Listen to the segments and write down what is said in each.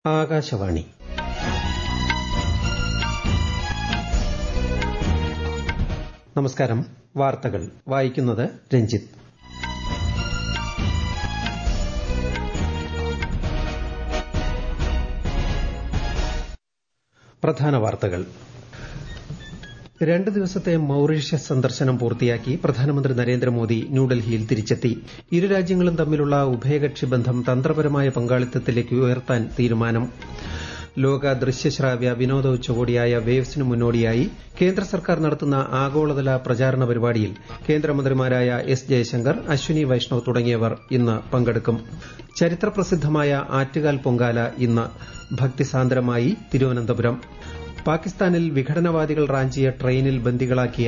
ആകാശവാണി നമസ്കാരം വാർത്തകൾ വായിക്കുന്നത് രഞ്ജിത്ത് പ്രധാന വാർത്തകൾ രണ്ട് ദിവസത്തെ മൌറീഷ്യസ് സന്ദർശനം പൂർത്തിയാക്കി പ്രധാനമന്ത്രി നരേന്ദ്രമോദി ന്യൂഡൽഹിയിൽ തിരിച്ചെത്തി ഇരു രാജ്യങ്ങളും തമ്മിലുള്ള ഉഭയകക്ഷി ബന്ധം തന്ത്രപരമായ പങ്കാളിത്തത്തിലേക്ക് ഉയർത്താൻ തീരുമാനം ലോക ദൃശ്യശ്രാവ്യ വിനോദ ഉച്ചകോടിയായ വേവ്സിന് മുന്നോടിയായി കേന്ദ്ര സർക്കാർ നടത്തുന്ന ആഗോളതല പ്രചാരണ പരിപാടിയിൽ കേന്ദ്രമന്ത്രിമാരായ എസ് ജയശങ്കർ അശ്വിനി വൈഷ്ണവ് തുടങ്ങിയവർ ഇന്ന് പങ്കെടുക്കും ചരിത്രപ്രസിദ്ധമായ ആറ്റുകാൽ പൊങ്കാല ഇന്ന് ഭക്തിസാന്ദ്രമായി തിരുവനന്തപുരം പാകിസ്ഥാനിൽ വിഘടനവാദികൾ റാഞ്ചിയ ട്രെയിനിൽ ബന്ദികളാക്കിയ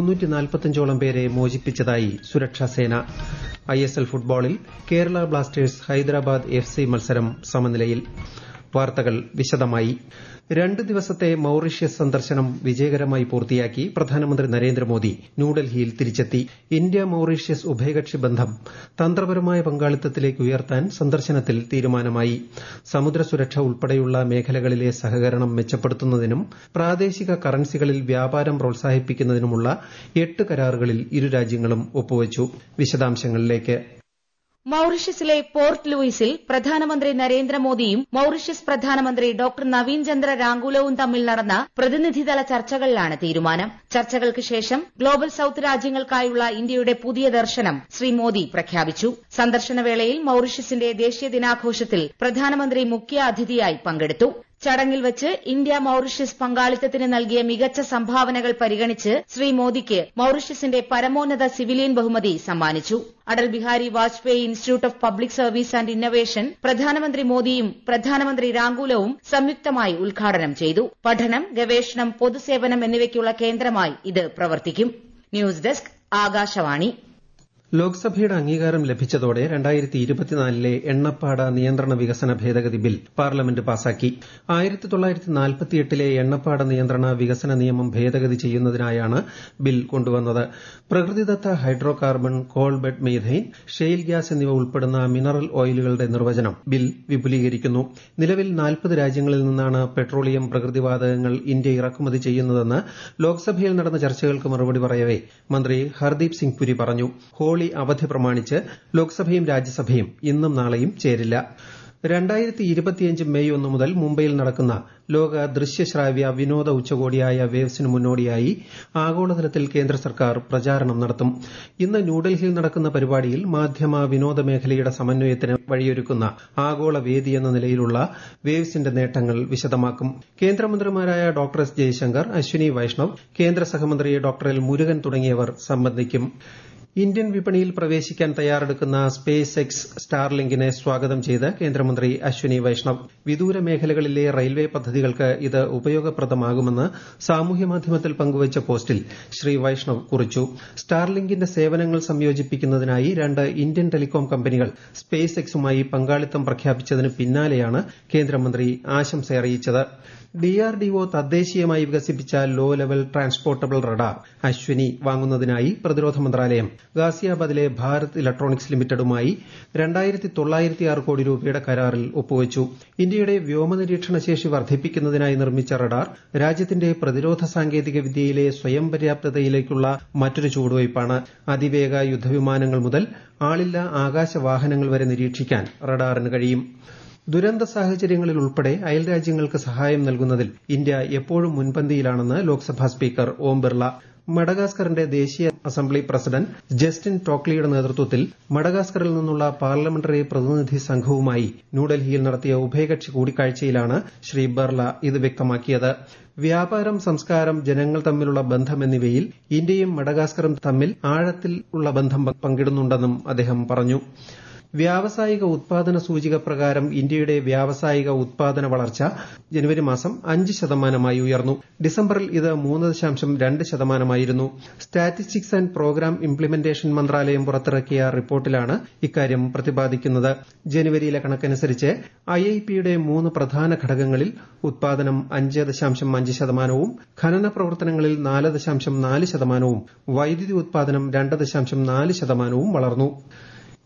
ോളം പേരെ മോചിപ്പിച്ചതായി സുരക്ഷാസേന ഐഎസ്എൽ ഫുട്ബോളിൽ Kerala Blasters Hyderabad F C മത്സരം സമനിലയിൽ വാർത്തകൾ വിശദമായി രണ്ട് ദിവസത്തെ മൌറീഷ്യസ് സന്ദർശനം വിജയകരമായി പൂർത്തിയാക്കി പ്രധാനമന്ത്രി നരേന്ദ്രമോദി ന്യൂഡൽഹിയിൽ തിരിച്ചെത്തി ഇന്ത്യ മൌറീഷ്യസ് ഉഭയകക്ഷി ബന്ധം തന്ത്രപരമായ പങ്കാളിത്തത്തിലേക്ക് ഉയർത്താൻ സന്ദർശനത്തിൽ തീരുമാനമായി സമുദ്ര സുരക്ഷ ഉൾപ്പെടെയുള്ള മേഖലകളിലെ സഹകരണം മെച്ചപ്പെടുത്തുന്നതിനും പ്രാദേശിക കറൻസികളിൽ വ്യാപാരം പ്രോത്സാഹിപ്പിക്കുന്നതിനുമുള്ള എട്ട് കരാറുകളിൽ ഇരു രാജ്യങ്ങളും ഒപ്പുവച്ചു വിശദാംശങ്ങളിലേക്ക് മൌറീഷ്യസിലെ പോർട്ട് ലൂയിസിൽ പ്രധാനമന്ത്രി നരേന്ദ്രമോദിയും മൌറീഷ്യസ് പ്രധാനമന്ത്രി ഡോക്ടർ നവീൻ ചന്ദ്ര രാങ്കുലവും തമ്മിൽ നടന്ന പ്രതിനിധിതല ചർച്ചകളിലാണ് തീരുമാനം ചർച്ചകൾക്ക് ശേഷം ഗ്ലോബൽ സൌത്ത് രാജ്യങ്ങൾക്കായുള്ള ഇന്ത്യയുടെ പുതിയ ദർശനം ശ്രീ മോദി പ്രഖ്യാപിച്ചു സന്ദർശനവേളയിൽ മൌറീഷ്യസിന്റെ ദേശീയ ദിനാഘോഷത്തിൽ പ്രധാനമന്ത്രി മുഖ്യ അതിഥിയായി പങ്കെടുത്തു ചടങ്ങിൽ വച്ച് ഇന്ത്യ മൌറീഷ്യസ് പങ്കാളിത്തത്തിന് നൽകിയ മികച്ച സംഭാവനകൾ പരിഗണിച്ച് ശ്രീ മോദിക്ക് മൌറീഷ്യസിന്റെ പരമോന്നത സിവിലിയൻ ബഹുമതി സമ്മാനിച്ചു Atal Bihari Vajpayee institute of public service and innovation പ്രധാനമന്ത്രി മോദിയും പ്രധാനമന്ത്രി രാങ്കുലവും സംയുക്തമായി ഉദ്ഘാടനം ചെയ്തു പഠനം ഗവേഷണം പൊതുസേവനം എന്നിവയ്ക്കുള്ള കേന്ദ്രമായി ഇത് പ്രവർത്തിക്കും ന്യൂസ് ഡെസ്ക് ആകാശവാണി ലോക്സഭയുടെ അംഗീകാരം ലഭിച്ചതോടെ രണ്ടായിരത്തി ഇരുപത്തിനാലിലെ എണ്ണപ്പാട നിയന്ത്രണ വികസന ഭേദഗതി ബിൽ പാർലമെന്റ് പാസാക്കി ആയിരത്തി തൊള്ളായിരത്തി നാൽപ്പത്തിയെട്ടിലെ എണ്ണപ്പാട നിയന്ത്രണ വികസന നിയമം ഭേദഗതി ചെയ്യുന്നതിനായാണ് ബിൽ കൊണ്ടുവന്നത് പ്രകൃതിദത്ത hydrocarbon coal bed methane shale gas എന്നിവ ഉൾപ്പെടുന്ന മിനറൽ ഓയിലുകളുടെ നിർവചനം ബിൽ വിപുലീകരിക്കുന്നു നിലവിൽ നാൽപ്പത് രാജ്യങ്ങളിൽ നിന്നാണ് പെട്രോളിയം പ്രകൃതിവാതകങ്ങൾ ഇന്ത്യ ഇറക്കുമതി ചെയ്യുന്നതെന്ന് ലോക്സഭയിൽ നടന്ന ചർച്ചകൾക്ക് മറുപടി പറയവെ മന്ത്രി ഹർദീപ് സിംഗ് പുരി പറഞ്ഞു ഹോളി അവധി പ്രമാണിച്ച് ലോക്സഭയും രാജ്യസഭയും ഇന്നും നാളെയും ചേരില്ല രണ്ടായിരത്തി ഇരുപത്തിയഞ്ച് മെയ് ഒന്ന് മുതൽ മുംബൈയിൽ നടക്കുന്ന ലോക ദൃശ്യശ്രാവ്യ വിനോദ ഉച്ചകോടിയായ വേവ്സിന് മുന്നോടിയായി ആഗോളതലത്തിൽ കേന്ദ്ര സർക്കാർ പ്രചാരണം നടത്തും ഇന്ന് ന്യൂഡൽഹിയിൽ നടക്കുന്ന പരിപാടിയിൽ മാധ്യമ വിനോദ മേഖലയുടെ സമന്വയത്തിന് വഴിയൊരുക്കുന്ന ആഗോള വേദി എന്ന നിലയിലുള്ള വേവ്സിന്റെ നേട്ടങ്ങൾ വിശദമാക്കും കേന്ദ്രമന്ത്രിമാരായ ഡോക്ടർ എസ് ജയശങ്കർ അശ്വിനി വൈഷ്ണവ് കേന്ദ്ര സഹമന്ത്രി ഡോക്ടർ എൽ മുരുകൻ തുടങ്ങിയവർ സംബന്ധിക്കും ഇന്ത്യൻ വിപണിയിൽ പ്രവേശിക്കാൻ തയ്യാറെടുക്കുന്ന സ്പേസ് എക്സ് സ്റ്റാർലിങ്കിനെ സ്വാഗതം ചെയ്ത് കേന്ദ്രമന്ത്രി അശ്വിനി വൈഷ്ണവ് വിദൂര മേഖലകളിലെ റെയിൽവേ പദ്ധതികൾക്ക് ഇത് ഉപയോഗപ്രദമാകുമെന്ന് സാമൂഹ്യമാധ്യമത്തിൽ പങ്കുവച്ച പോസ്റ്റിൽ ശ്രീ വൈഷ്ണവ് കുറിച്ചു സ്റ്റാർലിങ്കിന്റെ സേവനങ്ങൾ സംയോജിപ്പിക്കുന്നതിനായി രണ്ട് ഇന്ത്യൻ ടെലികോം കമ്പനികൾ സ്പേസ് എക്സുമായി പങ്കാളിത്തം പ്രഖ്യാപിച്ചതിന് പിന്നാലെയാണ് കേന്ദ്രമന്ത്രി ആശംസ അറിയിച്ചത് ഡിആർഡിഒ തദ്ദേശീയമായി വികസിപ്പിച്ച low level transportable radar Ashwini വാങ്ങുന്നതിനായി പ്രതിരോധ മന്ത്രാലയം ഗാസിയാബാദിലെ ഭാരത് ഇലക്ട്രോണിക്സ് ലിമിറ്റഡുമായി രണ്ടായിരത്തി തൊള്ളായിരത്തി ആറ് കോടി രൂപയുടെ കരാറിൽ ഒപ്പുവച്ചു ഇന്ത്യയുടെ വ്യോമനിരീക്ഷണ ശേഷി വർദ്ധിപ്പിക്കുന്നതിനായി നിർമ്മിച്ച റഡാർ രാജ്യത്തിന്റെ പ്രതിരോധ സാങ്കേതിക വിദ്യയിലെ സ്വയം പര്യാപ്തതയിലേക്കുള്ള മറ്റൊരു ചുവടുവയ്പ്പാണ് അതിവേഗ യുദ്ധവിമാനങ്ങൾ മുതൽ ആളില്ല ആകാശവാഹനങ്ങൾ വരെ നിരീക്ഷിക്കാൻ റഡാറിന് കഴിയും ദുരന്ത സാഹചര്യങ്ങളിൽ ഉൾപ്പെടെ അയൽരാജ്യങ്ങൾക്ക് സഹായം നൽകുന്നതിൽ ഇന്ത്യ എപ്പോഴും മുൻപന്തിയിലാണെന്ന് ലോക്സഭാ സ്പീക്കർ ഓം ബിർള മഡഗാസ്കറിന്റെ ദേശീയ അസംബ്ലി പ്രസിഡന്റ് ജസ്റ്റിൻ ടോക്ലിയുടെ നേതൃത്വത്തിൽ മഡഗാസ്കറിൽ നിന്നുള്ള പാർലമെന്ററി പ്രതിനിധി സംഘവുമായി ന്യൂഡൽഹിയിൽ നടത്തിയ ഉഭയകക്ഷി കൂടിക്കാഴ്ചയിലാണ് ശ്രീ ബിർള ഇത് വ്യക്തമാക്കിയത് വ്യാപാരം സംസ്കാരം ജനങ്ങൾ തമ്മിലുള്ള ബന്ധം എന്നിവയിൽ ഇന്ത്യയും മഡഗാസ്കറും തമ്മിൽ ആഴത്തിൽ ഉള്ള ബന്ധം പങ്കിടുന്നുണ്ടെന്നും അദ്ദേഹം പറഞ്ഞു വ്യാവസായിക ഉത്പാദന സൂചിക പ്രകാരം ഇന്ത്യയുടെ വ്യാവസായിക ഉത്പാദന വളർച്ച ജനുവരി മാസം അഞ്ച് ശതമാനമായി ഉയർന്നു ഡിസംബറിൽ ഇത് മൂന്ന് ദശാംശം രണ്ട് ശതമാനമായിരുന്നു സ്റ്റാറ്റിസ്റ്റിക്സ് ആൻഡ് പ്രോഗ്രാം ഇംപ്ലിമെന്റേഷൻ മന്ത്രാലയം പുറത്തിറക്കിയ റിപ്പോർട്ടിലാണ് ഇക്കാര്യം പ്രതിപാദിക്കുന്നത് ജനുവരിയിലെ കണക്കനുസരിച്ച് ഐഐപിയുടെ മൂന്ന് പ്രധാന ഘടകങ്ങളിൽ ഉത്പാദനം അഞ്ച് ദശാംശം അഞ്ച് ശതമാനവും ഖനന പ്രവർത്തനങ്ങളിൽ നാല് ദശാംശം നാല് ശതമാനവും വൈദ്യുതി ഉത്പാദനം രണ്ട് ദശാംശം നാല് ശതമാനവും വളർന്നു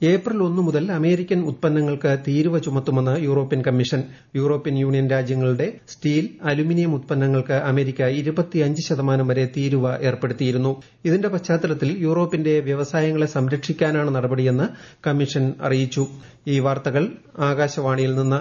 ഏപ്രിൽ ഒന്ന് മുതൽ അമേരിക്കൻ ഉത്പന്നങ്ങൾക്ക് തീരുവ ചുമത്തുമെന്ന് യൂറോപ്യൻ കമ്മീഷൻ യൂറോപ്യൻ യൂണിയൻ രാജ്യങ്ങളുടെ സ്റ്റീൽ അലുമിനിയം ഉത്പന്നങ്ങൾക്ക് അമേരിക്ക ഇരുപത്തിയഞ്ച് ശതമാനം വരെ തീരുവ ഏർപ്പെടുത്തിയിരുന്നു ഇതിന്റെ പശ്ചാത്തലത്തിൽ യൂറോപ്പിന്റെ വ്യവസായങ്ങളെ സംരക്ഷിക്കാനാണ് നടപടിയെന്ന് കമ്മീഷൻ അറിയിച്ചു ഈ വാർത്തകൾ ആകാശവാണിയിൽ നിന്ന്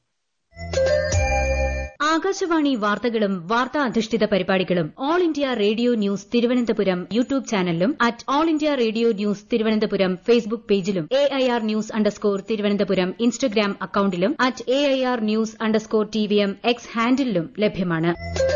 ആകാശവാണി വാർത്തകളും വാർത്താ അധിഷ്ഠിത പരിപാടികളും All India Radio news Thiruvananthapuram YouTube ചാനലിലും at All India Radio news Thiruvananthapuram Facebook പേജിലും A I R news underscore Thiruvananthapuram Instagram അക്കൌണ്ടിലും at A I R news underscore T V M X ഹാൻഡിലും ലഭ്യമാണ്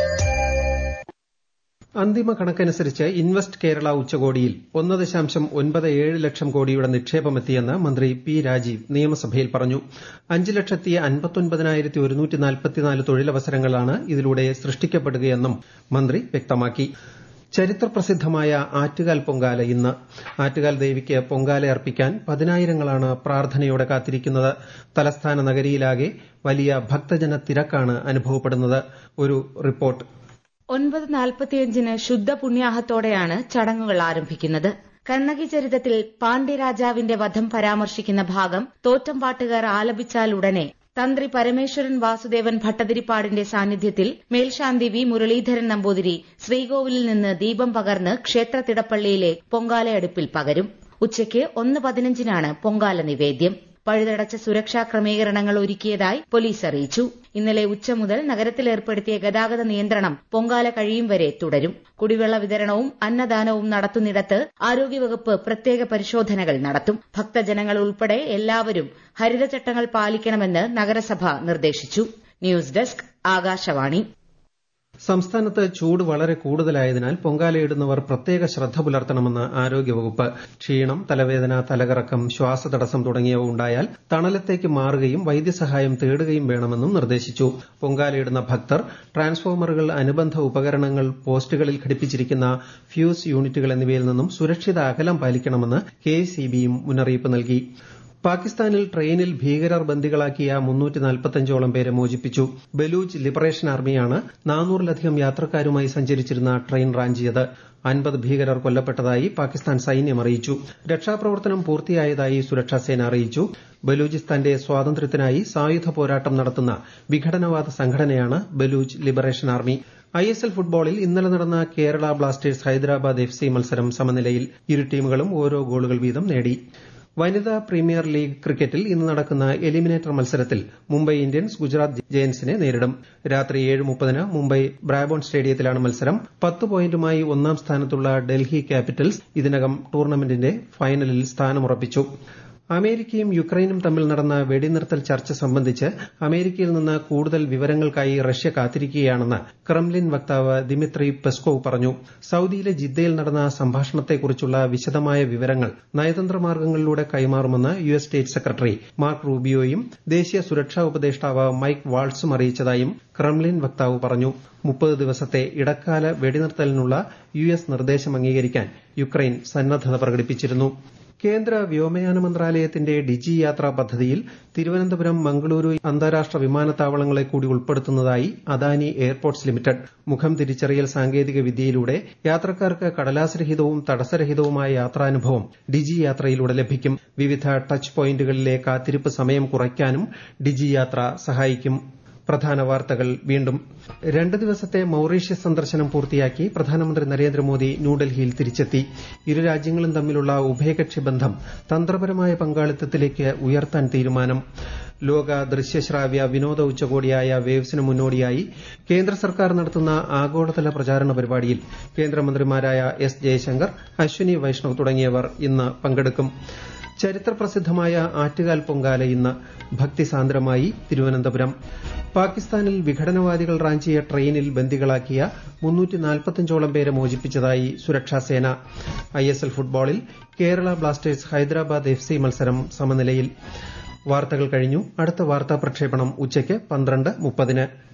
അന്തിമ കണക്കനുസരിച്ച് ഇൻവെസ്റ്റ് കേരള ഉച്ചകോടിയിൽ ഒന്ന് ദശാംശം ഒൻപത് ഏഴ് ലക്ഷം കോടിയുടെ നിക്ഷേപമെത്തിയെന്ന് മന്ത്രി പി രാജീവ് നിയമസഭയിൽ പറഞ്ഞു അഞ്ച് ലക്ഷത്തി അൻപത്തൊൻപതിനായിരത്തി ഒരുന്നൂറ്റി നാൽപ്പത്തിനാല് തൊഴിലവസരങ്ങളാണ് ഇതിലൂടെ സൃഷ്ടിക്കപ്പെടുകയെന്നും മന്ത്രി വ്യക്തമാക്കി ചരിത്രപ്രസിദ്ധമായ ആറ്റുകാൽ പൊങ്കാല ഇന്ന് ആറ്റുകാൽ ദേവിക്ക് പൊങ്കാല അർപ്പിക്കാൻ പതിനായിരങ്ങളാണ് പ്രാർത്ഥനയോടെ കാത്തിരിക്കുന്നത് തലസ്ഥാന നഗരിയിലാകെ വലിയ ഭക്തജന തിരക്കാണ് അനുഭവപ്പെടുന്നത് ഒരു റിപ്പോർട്ട് ഒൻപത് നാൽപ്പത്തിയഞ്ചിന് ശുദ്ധ പുണ്യാഹത്തോടെയാണ് ചടങ്ങുകൾ ആരംഭിക്കുന്നത് കണ്ണകി ചരിതത്തിൽ പാണ്ഡ്യരാജാവിന്റെ വധം പരാമർശിക്കുന്ന ഭാഗം തോറ്റംപാട്ടുകാർ ആലപിച്ചാൽ ഉടനെ തന്ത്രി പരമേശ്വരൻ വാസുദേവൻ ഭട്ടതിരിപ്പാടിന്റെ സാന്നിധ്യത്തിൽ മേൽശാന്തി വി മുരളീധരൻ നമ്പൂതിരി ശ്രീകോവിലിൽ നിന്ന് ദീപം പകർന്ന് ക്ഷേത്ര തിടപ്പള്ളിയിലെ പൊങ്കാലയടുപ്പിൽ പകരും ഉച്ചയ്ക്ക് ഒന്ന് പതിനഞ്ചിനാണ് പൊങ്കാല നിവേദ്യം പഴുതടച്ച സുരക്ഷാ ക്രമീകരണങ്ങൾ ഒരുക്കിയതായി പോലീസ് അറിയിച്ചു ഇന്നലെ ഉച്ച മുതൽ നഗരത്തിൽ ഏർപ്പെടുത്തിയ ഗതാഗത നിയന്ത്രണം പൊങ്കാല കഴിയും വരെ തുടരും കുടിവെള്ള വിതരണവും അന്നദാനവും നടത്തുന്നിടത്ത് ആരോഗ്യവകുപ്പ് പ്രത്യേക പരിശോധനകൾ നടത്തും ഭക്തജനങ്ങൾ ഉൾപ്പെടെ എല്ലാവരും ഹരിതചട്ടങ്ങൾ പാലിക്കണമെന്ന് നഗരസഭ നിർദ്ദേശിച്ചു ന്യൂസ് ഡെസ്ക് ആകാശവാണി സംസ്ഥാനത്ത് ചൂട് വളരെ കൂടുതലായതിനാൽ പൊങ്കാലയിടുന്നവർ പ്രത്യേക ശ്രദ്ധ പുലർത്തണമെന്ന് ആരോഗ്യവകുപ്പ് ക്ഷീണം തലവേദന തലകറക്കം ശ്വാസതടസ്സം തുടങ്ങിയവ ഉണ്ടായാൽ തണലത്തേക്ക് മാറുകയും വൈദ്യസഹായം തേടുകയും വേണമെന്നും നിർദ്ദേശിച്ചു പൊങ്കാലയിടുന്ന ഭക്തർ ട്രാൻസ്ഫോമറുകൾ അനുബന്ധ ഉപകരണങ്ങൾ പോസ്റ്റുകളിൽ ഘടിപ്പിച്ചിരിക്കുന്ന ഫ്യൂസ് യൂണിറ്റുകൾ എന്നിവയിൽ നിന്നും സുരക്ഷിത അകലം പാലിക്കണമെന്ന് കെഎസ്ഇബിയും മുന്നറിയിപ്പ് നൽകി പാകിസ്ഥാനിൽ ട്രെയിനിൽ ഭീകരർ ബന്ദികളാക്കിയ മുന്നൂറ്റിനാൽപ്പത്തഞ്ചോളം പേരെ മോചിപ്പിച്ചു ബലൂച്ച് ലിബറേഷൻ ആർമിയാണ് നാനൂറിലധികം യാത്രക്കാരുമായി സഞ്ചരിച്ചിരുന്ന ട്രെയിൻ റാഞ്ചിയത് അൻപത് ഭീകരർ കൊല്ലപ്പെട്ടതായി പാകിസ്ഥാൻ സൈന്യം അറിയിച്ചു രക്ഷാപ്രവർത്തനം പൂർത്തിയായതായി സുരക്ഷാസേന അറിയിച്ചു ബലൂചിസ്ഥാന്റെ സ്വാതന്ത്ര്യത്തിനായി സായുധ പോരാട്ടം നടത്തുന്ന വിഘടനവാദ സംഘടനയാണ് Baloch liberation army I S L ഫുട്ബോളിൽ ഇന്നലെ നടന്ന Kerala Blasters Hyderabad F C മത്സരം സമനിലയിൽ ഇരു ടീമുകളും ഓരോ ഗോളുകൾ വീതം നേടി വനിതാ പ്രീമിയർ ലീഗ് ക്രിക്കറ്റിൽ ഇന്ന് നടക്കുന്ന എലിമിനേറ്റർ മത്സരത്തിൽ മുംബൈ ഇന്ത്യൻസ് ഗുജറാത്ത് ജയൻസിനെ നേരിടും രാത്രി ഏഴ് മുപ്പതിന് മുംബൈ ബ്രാബോൺ സ്റ്റേഡിയത്തിലാണ് മത്സരം പത്ത് പോയിന്റുമായി ഒന്നാം സ്ഥാനത്തുള്ള ഡൽഹി ക്യാപിറ്റൽസ് ഇതിനകം ടൂർണമെന്റിന്റെ ഫൈനലിൽ സ്ഥാനമുറപ്പിച്ചു അമേരിക്കയും യുക്രൈനും തമ്മിൽ നടന്ന വെടിനിർത്തൽ ചർച്ച സംബന്ധിച്ച് അമേരിക്കയിൽ നിന്ന് കൂടുതൽ വിവരങ്ങൾക്കായി റഷ്യ കാത്തിരിക്കുകയാണെന്ന് ക്രെംലിൻ വക്താവ് ദിമിത്രി പെസ്കോവ് പറഞ്ഞു സൌദിയിലെ ജിദ്ദയിൽ നടന്ന സംഭാഷണത്തെക്കുറിച്ചുള്ള വിശദമായ വിവരങ്ങൾ നയതന്ത്ര മാർഗങ്ങളിലൂടെ കൈമാറുമെന്ന് U S state secretary Mark റൂബിയോയും ദേശീയ സുരക്ഷാ ഉപദേഷ്ടാവ് മൈക്ക് വാൾട്സും അറിയിച്ചതായും ക്രെംലിൻ വക്താവ് പറഞ്ഞു മുപ്പത് ദിവസത്തെ ഇടക്കാല വെടിനിർത്തലിനുള്ള യു എസ് നിർദ്ദേശം അംഗീകരിക്കാൻ യുക്രൈൻ സന്നദ്ധത പ്രകടിപ്പിച്ചിരുന്നു കേന്ദ്ര വ്യോമയാന മന്ത്രാലയത്തിന്റെ ഡിജി യാത്രാ പദ്ധതിയിൽ തിരുവനന്തപുരം മംഗളൂരു അന്താരാഷ്ട്ര വിമാനത്താവളങ്ങളെ കൂടി ഉൾപ്പെടുത്തുന്നതായി അദാനി എയർപോർട്ട്സ് ലിമിറ്റഡ് മുഖം തിരിച്ചറിയൽ സാങ്കേതിക വിദ്യയിലൂടെ യാത്രക്കാർക്ക് കടലാസരഹിതവും തടസ്സരഹിതവുമായ യാത്രാനുഭവം ഡിജി യാത്രയിലൂടെ ലഭിക്കും വിവിധ ടച്ച് പോയിന്റുകളിലെ കാത്തിരിപ്പ് സമയം കുറയ്ക്കാനും ഡിജി യാത്ര സഹായിക്കും പ്രധാന വാർത്തകൾ വീണ്ടും രണ്ട് ദിവസത്തെ മൌറീഷ്യസ് സന്ദർശനം പൂർത്തിയാക്കി പ്രധാനമന്ത്രി നരേന്ദ്രമോദി ന്യൂഡൽഹിയിൽ തിരിച്ചെത്തി ഇരു രാജ്യങ്ങളും തമ്മിലുള്ള ഉഭയകക്ഷി ബന്ധം തന്ത്രപരമായ പങ്കാളിത്തത്തിലേക്ക് ഉയർത്താൻ തീരുമാനം ലോക ദൃശ്യശ്രാവ്യ വിനോദ ഉച്ചകോടിയായ വേവ്സിന് മുന്നോടിയായി കേന്ദ്ര സർക്കാർ നടത്തുന്ന ആഗോളതല പ്രചാരണ പരിപാടിയിൽ കേന്ദ്രമന്ത്രിമാരായ എസ് ജയശങ്കർ അശ്വിനി വൈഷ്ണവ് തുടങ്ങിയവർ ഇന്ന് പങ്കെടുക്കും ചരിത്രപ്രസിദ്ധമായ ആറ്റുകാൽ പൊങ്കാല ഇന്ന് ഭക്തിസാന്ദ്രമായി തിരുവനന്തപുരം പാകിസ്ഥാനിൽ വിഘടനവാദികൾ റാഞ്ചിയ ട്രെയിനിൽ ബന്ദികളാക്കിയ മുന്നൂറ്റിനാൽപ്പത്തഞ്ചോളം പേരെ മോചിപ്പിച്ചതായി സുരക്ഷാസേന ഐ എസ് എൽ ഫുട്ബോളിൽ Kerala Blasters Hyderabad F C മത്സരം സമനിലയിൽ വാർത്തകൾ കഴിഞ്ഞു അടുത്ത വാർത്താ പ്രക്ഷേപണം ഉച്ചയ്ക്ക് പന്ത്രണ്ട് മുപ്പതിന്